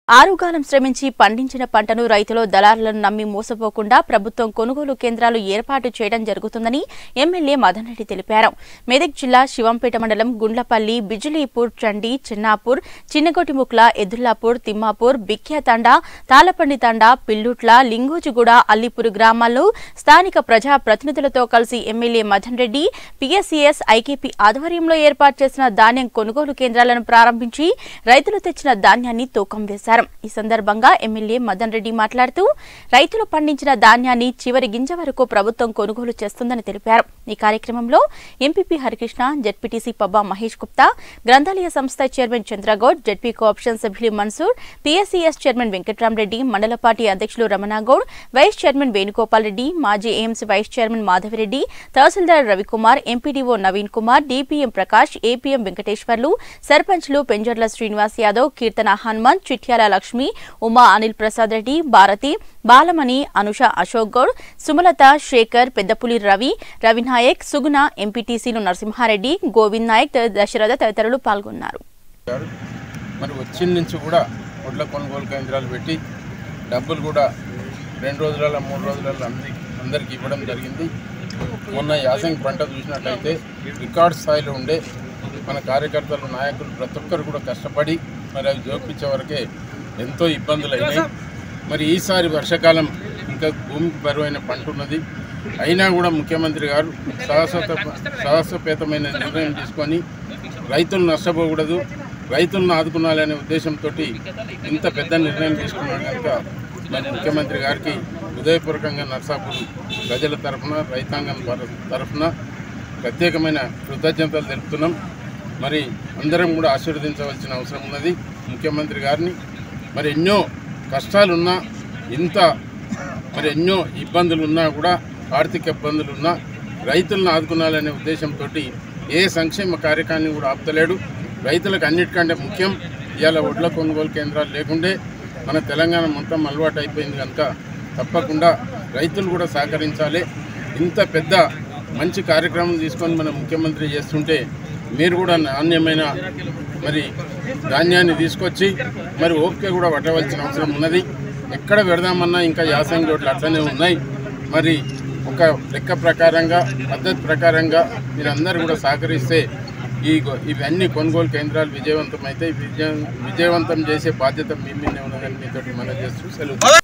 ఆరుగాలం శ్రమించి పండించిన పంటను రైతులు దళారులను నమ్మి మోసపోకుండా ప్రభుత్వం కొనుగోలు కేంద్రాలు ఏర్పాటు చేయడం జరుగుతుందని ఎమ్మెల్యే మదన్ రెడ్డి తెలిపారు మెదక్ జిల్లా శివంపేట మండలం గుండ్లపల్లి బిజులీపూర్ చండి చిన్నాపూర్ చిన్నగొటిముక్ల ఎదుర్లాపూర్ తిమ్మాపూర్ బిక్యాతండ తాళపండి తండ పిల్లుట్ల లింగోజిగూడ అల్లిపూర్ గ్రామాల్లో స్థానిక ప్రజా ప్రతినిధులతో కలిసి MLA Madan Reddy PSCS IKP ఆధ్వర్యంలో ఏర్పాటు చేసిన ధాన్యం కొనుగోలు కేంద్రాలను ప్రారంభించి రైతులు తెచ్చిన ధాన్యాన్ని తూకం వేశారు ఈ సందర్భంగా ఎమ్మెల్యే మదన్ రెడ్డి మాట్లాడుతూ రైతులు పండించిన ధాన్యాన్ని చివరి గింజ వరకు ప్రభుత్వం కొనుగోలు చేస్తుందని తెలిపారు ఈ కార్యక్రమంలో ఎంపీపీ హరికృష్ణ జెడ్పీటీసీ పబ్బా మహేష్ గుప్తా గ్రంథాలయ సంస్థ చైర్మన్ చంద్రగౌడ్ జెడ్పీ కోఆప్షన్ సభ్యులు మన్సూర్ పీఎస్సీఎస్ చైర్మన్ వెంకట్రామరెడ్డి మండల పార్టీ అధ్యక్షులు రమణాగౌడ్ వైస్ చైర్మన్ వేణుగోపాల్ రెడ్డి మాజీ ఏఎంసీ వైస్ చైర్మన్ మాధవిరెడ్డి తహసీల్దార్ Ravi Kumar MPDO Naveen Kumar DPM Prakash APM Venkateswarlu సర్పంచ్లు పెంజర్ల శ్రీనివాస్ యాదవ్ కీర్తన హనుమంత్ చిట్యాల లక్ష్మి ఉమా అనిల్ ప్రసాద్ రెడ్డి భారతి బాలమణి అనుష అశోక్ గౌడ్ సుమలత శేఖర్ పెద్దపులి రవి రవినాయక్ సుగుణ ఎంపీటీసీలు నరసింహారెడ్డి గోవింద్ నాయక్ దశరథ తదితరులు పాల్గొన్నారు గారు మరి వచ్చిన నుంచి కూడా వడ్ల కొనుగోలు కేంద్రాలు పెట్టి డబ్బులు కూడా రెండు రోజులలో మూడు రోజులలో అందరికి అందరికి ఇవ్వడం జరిగింది మొన్న యాసంగి పంట చూసినట్లయితే రికార్డ్ స్థాయిలో ఉండే మన కార్యకర్తలు నాయకులు ప్రతి ఒక్కరు కూడా కష్టపడి మరి అవి జోపించే వరకే ఎంతో ఇబ్బందులు అయినాయి మరి ఈసారి వర్షాకాలం ఇంకా భూమికి బరువైన పంట ఉన్నది అయినా కూడా ముఖ్యమంత్రి గారు సాహసత సాహసపేతమైన నిర్ణయం తీసుకొని రైతులు నష్టపోకూడదు రైతులను ఆదుకునాలనే ఉద్దేశంతో ఇంత పెద్ద నిర్ణయం తీసుకున్నాడు కనుక మరి ముఖ్యమంత్రి గారికి హృదయపూర్వకంగా నర్సాపూర్ ప్రజల తరఫున రైతాంగం తర- తరఫున ప్రత్యేకమైన కృతజ్ఞతలు తెలుపుతున్నాం మరి అందరం కూడా ఆశీర్వదించవలసిన అవసరం ఉన్నది ముఖ్యమంత్రి గారిని మరి ఎన్నో కష్టాలున్నా ఇంత మరి ఎన్నో ఇబ్బందులు ఉన్నా కూడా ఆర్థిక ఇబ్బందులు ఉన్నా రైతులను ఆదుకునాలనే ఉద్దేశంతో ఏ సంక్షేమ కార్యక్రమాన్ని కూడా ఆపుతలేడు రైతులకు అన్నిటికంటే ముఖ్యం ఇవాళ ఒడ్ల కొనుగోలు కేంద్రాలు లేకుండే మన తెలంగాణ మొత్తం అలవాటు అయిపోయింది కనుక తప్పకుండా రైతులు కూడా సహకరించాలి ఇంత పెద్ద మంచి కార్యక్రమం తీసుకొని మన ముఖ్యమంత్రి చేస్తుంటే మీరు కూడా నాణ్యమైన మరి ధాన్యాన్ని తీసుకొచ్చి మరి ఓపిక కూడా పట్టవలసిన అవసరం ఉన్నది ఎక్కడ పెడదామన్నా ఇంకా యాసంగి రోడ్లు అట్లనే ఉన్నాయి మరి ఒక లెక్క ప్రకారంగా పద్ధతి ప్రకారంగా మీరందరూ కూడా సహకరిస్తే ఈ గొ- ఇవన్నీ కొనుగోలు కేంద్రాలు విజయవంతం అయితే విజయ విజయవంతం చేసే బాధ్యత మీ మీదే ఉన్నదని మీతో మనం చేస్తూ సెలవు